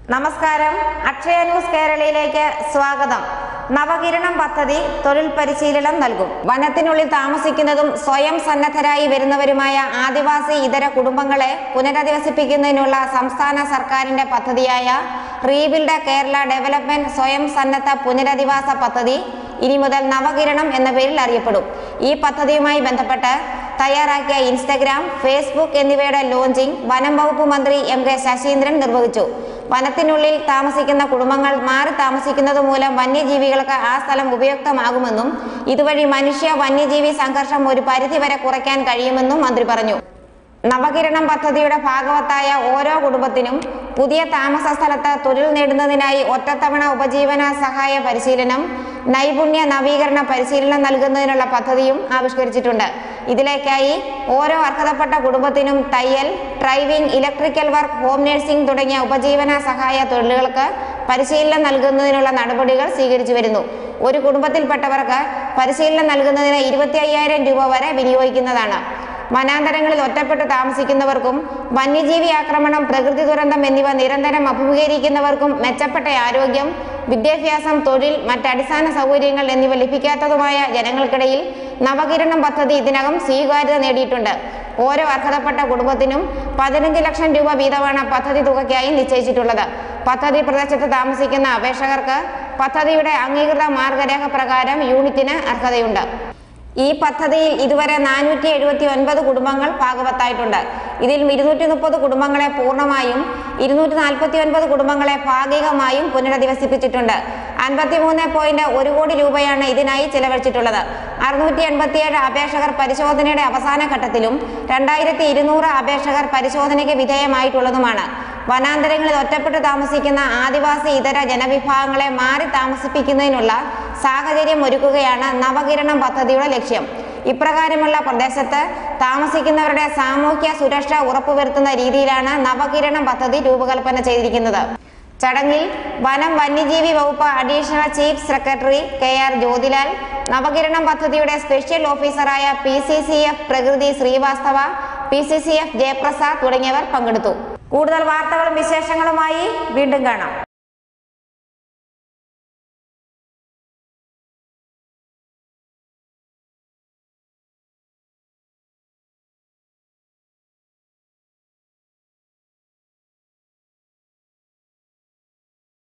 നമസ്കാരം അക്ഷയ ന്യൂസ് കേരളയിലേക്ക് സ്വാഗതം നവകിരണം പദ്ധതി തൊഴിൽ പരിശീലനം നൽകും വനത്തിനുള്ളിൽ താമസിക്കുന്നതും സ്വയം സന്നദ്ധരായി വരുന്നവരുമായ ആദിവാസി ഇതര കുടുംബങ്ങളെ പുനരധിവസിപ്പിക്കുന്നതിനുള്ള സംസ്ഥാന സർക്കാരിന്റെ പദ്ധതിയായ റീബിൽഡ് കേരള ഡെവലപ്മെന്റ് സ്വയം സന്നദ്ധ പുനരധിവാസ പദ്ധതി ഇനി മുതൽ നവകിരണം എന്ന പേരിൽ അറിയപ്പെടും ഈ പദ്ധതിയുമായി ബന്ധപ്പെട്ട് തയ്യാറാക്കിയ ഇൻസ്റ്റഗ്രാം ഫേസ്ബുക്ക് എന്നിവയുടെ ലോഞ്ചിങ് വനം വകുപ്പ് മന്ത്രി എം കെ ശശീന്ദ്രൻ നിർവഹിച്ചു വനത്തിനുള്ളിൽ താമസിക്കുന്ന കുടുംബങ്ങൾ മാറി താമസിക്കുന്നത് മൂലം വന്യജീവികൾക്ക് ആ സ്ഥലം ഉപയുക്തമാകുമെന്നും ഇതുവഴി മനുഷ്യ വന്യജീവി സംഘർഷം ഒരു പരിധിവരെ കുറയ്ക്കാൻ കഴിയുമെന്നും മന്ത്രി പറഞ്ഞു നവകിരണം പദ്ധതിയുടെ ഭാഗവത്തായ ഓരോ കുടുംബത്തിനും പുതിയ താമസ സ്ഥലത്ത് തൊഴിൽ നേടുന്നതിനായി ഒറ്റത്തവണ ഉപജീവന സഹായ പരിശീലനം നൈപുണ്യ നവീകരണ പരിശീലനം നൽകുന്നതിനുള്ള പദ്ധതിയും ആവിഷ്കരിച്ചിട്ടുണ്ട് ഇതിലേക്കായി ഓരോ അർഹതപ്പെട്ട കുടുംബത്തിനും തയ്യൽ driving electrical work home nursing തുടങ്ങിയ ഉപജീവന സഹായ തൊഴിലുകൾക്ക് പരിശീലനം നൽകുന്നതിനുള്ള നടപടികൾ സ്വീകരിച്ചു വരുന്നു ഒരു കുടുംബത്തിൽപ്പെട്ടവർക്ക് പരിശീലനം നൽകുന്നതിന് ഇരുപത്തി അയ്യായിരം രൂപ വരെ വിനിയോഗിക്കുന്നതാണ് വനാന്തരങ്ങളിൽ ഒറ്റപ്പെട്ട് താമസിക്കുന്നവർക്കും വന്യജീവി ആക്രമണം പ്രകൃതി ദുരന്തം എന്നിവ നിരന്തരം അഭിമുഖീകരിക്കുന്നവർക്കും മെച്ചപ്പെട്ട ആരോഗ്യം വിദ്യാഭ്യാസം തൊഴിൽ മറ്റ് അടിസ്ഥാന സൗകര്യങ്ങൾ എന്നിവ ലഭിക്കാത്തതുമായ ജനങ്ങൾക്കിടയിൽ നവകിരണം പദ്ധതി ഇതിനകം സ്വീകാര്യത നേടിയിട്ടുണ്ട് ഓരോ അർഹതപ്പെട്ട കുടുംബത്തിനും പതിനഞ്ച് ലക്ഷം രൂപ വീതമാണ് പദ്ധതി തുകയ്ക്കായി നിശ്ചയിച്ചിട്ടുള്ളത് പദ്ധതി പ്രദേശത്ത് താമസിക്കുന്ന അപേക്ഷകർക്ക് പദ്ധതിയുടെ അംഗീകൃത മാർഗരേഖ പ്രകാരം യൂണിറ്റിന് അർഹതയുണ്ട് ഈ പദ്ധതിയിൽ ഇതുവരെ നാനൂറ്റി എഴുപത്തി ഒൻപത് കുടുംബങ്ങൾ ഭാഗവത്തായിട്ടുണ്ട് ഇതിൽ ഇരുന്നൂറ്റി മുപ്പത് കുടുംബങ്ങളെ പൂർണ്ണമായും ഇരുന്നൂറ്റി നാൽപ്പത്തി ഒൻപത് കുടുംബങ്ങളെ ഭാഗികമായും പുനരധിവസിപ്പിച്ചിട്ടുണ്ട് അൻപത്തിമൂന്ന് പോയിന്റ് ഒരു കോടി രൂപയാണ് ഇതിനായി ചെലവഴിച്ചിട്ടുള്ളത് അറുന്നൂറ്റി എൺപത്തിയേഴ് അപേക്ഷകർ പരിശോധനയുടെ അവസാന ഘട്ടത്തിലും രണ്ടായിരത്തി ഇരുന്നൂറ് അപേക്ഷകർ പരിശോധനയ്ക്ക് വിധേയമായിട്ടുള്ളതുമാണ് വനാന്തരങ്ങളിൽ ഒറ്റപ്പെട്ട് താമസിക്കുന്ന ആദിവാസി ഇതര ജനവിഭാഗങ്ങളെ മാറി താമസിപ്പിക്കുന്നതിനുള്ള സാഹചര്യം ഒരുക്കുകയാണ് നവകിരണം പദ്ധതിയുടെ ലക്ഷ്യം ഇപ്രകാരമുള്ള പ്രദേശത്ത് താമസിക്കുന്നവരുടെ സാമൂഹ്യ സുരക്ഷ ഉറപ്പുവരുത്തുന്ന രീതിയിലാണ് നവകിരണം പദ്ധതി രൂപകൽപ്പന ചെയ്തിരിക്കുന്നത് ചടങ്ങിൽ വനം വന്യജീവി വകുപ്പ് additional chief secretary K R Jyothilal Navakiranam പദ്ധതിയുടെ സ്പെഷ്യൽ ഓഫീസറായ P C C F Prakriti Srivastava P C C F Jayaprasad തുടങ്ങിയവർ പങ്കെടുത്തു കൂടുതൽ വാർത്തകളും വിശേഷങ്ങളുമായി വീണ്ടും കാണാം